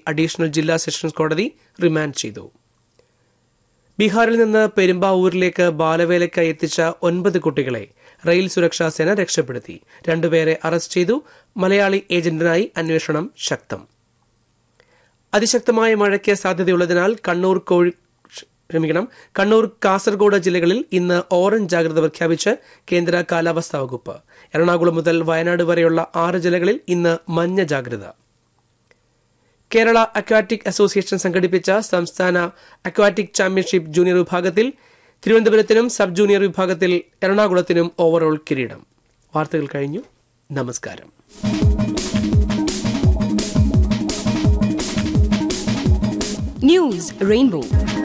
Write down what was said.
Additional ജില്ലാ sessions കോടതി remand ചെയ്തു ബീഹാറിൽ നിന്ന് പെരുമ്പാവൂരിലേക്ക് ബാലവേലയ്ക്കായി എത്തിച്ച ഒൻപത് കുട്ടികളെ റെയിൽ സുരക്ഷാ സേന രക്ഷപ്പെടുത്തി രണ്ടുപേരെ അറസ്റ്റ് ചെയ്തു മലയാളി ഏജന്റിനായി അന്വേഷണം ശക്തം അതിശക്തമായ മഴയ്ക്ക് സാധ്യതയുള്ളതിനാൽ കണ്ണൂർ കോഴി ക്ഷമിക്കണം കണ്ണൂർ കാസർഗോഡ് ജില്ലകളിൽ ഇന്ന് ഓറഞ്ച് ജാഗ്രത പ്രഖ്യാപിച്ച് കേന്ദ്ര കാലാവസ്ഥാ വകുപ്പ് എറണാകുളം മുതൽ വയനാട് വരെയുള്ള ആറ് ജില്ലകളിൽ ഇന്ന് മഞ്ഞ ജാഗ്രത കേരള അക്വാറ്റിക് അസോസിയേഷൻ സംഘടിപ്പിച്ച സംസ്ഥാന അക്വാറ്റിക് ചാമ്പ്യൻഷിപ്പ് ജൂനിയർ വിഭാഗത്തിൽ തിരുവനന്തപുരത്തിനും സബ് ജൂനിയർ വിഭാഗത്തിൽ എറണാകുളത്തിനും ഓവറോൾ കിരീടം വാർത്തകൾ കഴിഞ്ഞു നമസ്കാരം News Rainbow.